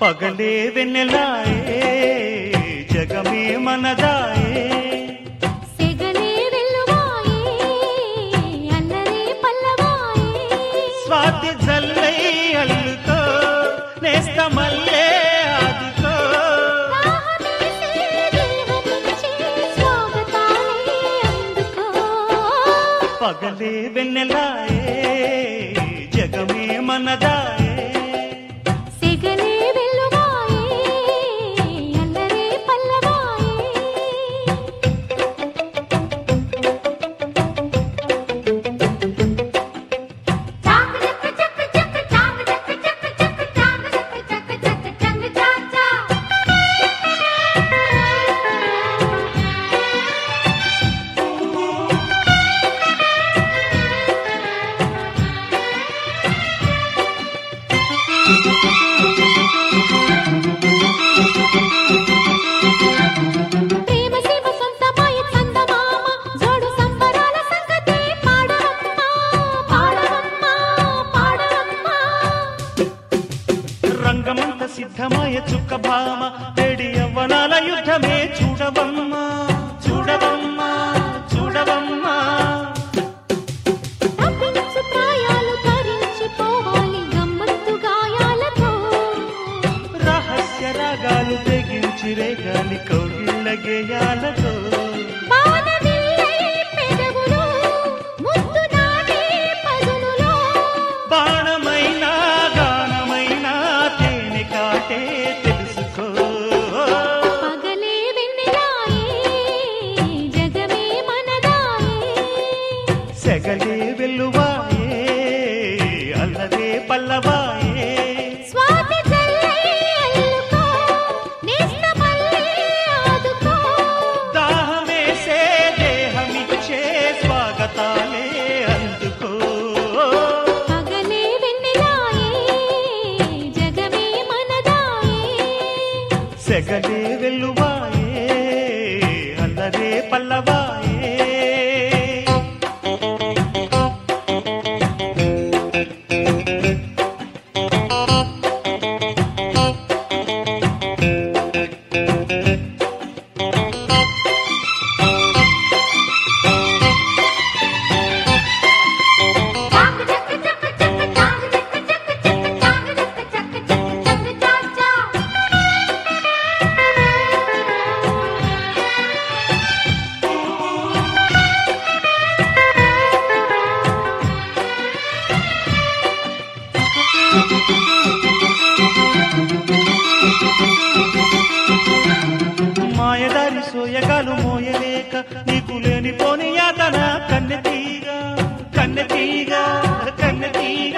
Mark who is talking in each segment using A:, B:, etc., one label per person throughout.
A: పగలే వెన్నెలాయే జగమే మనదాయే
B: సెగలే వెల్లువాయే అల్లరే పల్లవాయే
A: స్వాతి జల్లై అల్లుతో నేస్త మల్లే ఆదుకో
B: రాహమేసే దేహమిచ్చే స్వాగతాలే అందుకో
A: పగలే వెన్నెలాయే జగమే మనదాయే
B: సెగలే వెల్లువాయే అల్లరే పల్లవాయే ప్రేమ శివ సొంతమాయ చందమామ జోడు సంబరాల సంగతి పాడవమ్మా పాడవమ్మా పాడవమ్మా
A: రంగమంత సిద్ధమాయ చుక్క భామ వేడి యవ్వనాల యుద్ధమే చూడవమ్మా చూడవమ్మా చూడవమ్మా
B: తప్పించు ప్రాయాలు తరించిపోవాలి గమ్మత్తు గాయాలతో
A: రహస్య రాగాలు తెగించి రేగాలి కౌగిళ్ళ గేయాలతో
B: బాణవిల్లై పెదవులు ముద్దు నాటే పదునులో
A: బాణమైన గానమైన తేనె కాటే తెలుసుకో
B: పగలే వెన్నెలాయే జగమే మనదాయే
A: సెగలే వెల్లువాయే అల్లదే పల్లవాయే
B: స్వాతి జల్లై అల్లుకో నేస్త మల్లె ఆదుకో
A: దాహమేసే దేహమిచ్చే స్వాగతాలే అందుకో
B: పగలే వెన్నెలాయే జగమే మనదాయే
A: సెగలే వెల్లువాయే అల్లదే పల్లవాయే మాయదారి సోయగాలు మోయలేక నీకు లేని పోని యాతన కన్నెతీగ కన్నెతీగ కన్నెతీగ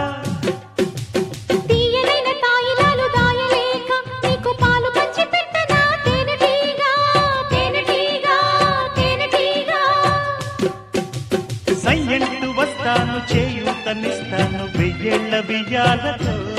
B: తీయనైన తాయిలాలు దాయలేక నీకు పాలు పంచి పెట్టనా తేనెటీగా తేనెటీగా తేనెటీగా
A: సయ్యంటు వస్తాను చేయూతనిస్తాను వెయ్యేళ్ల బియ్యాలతో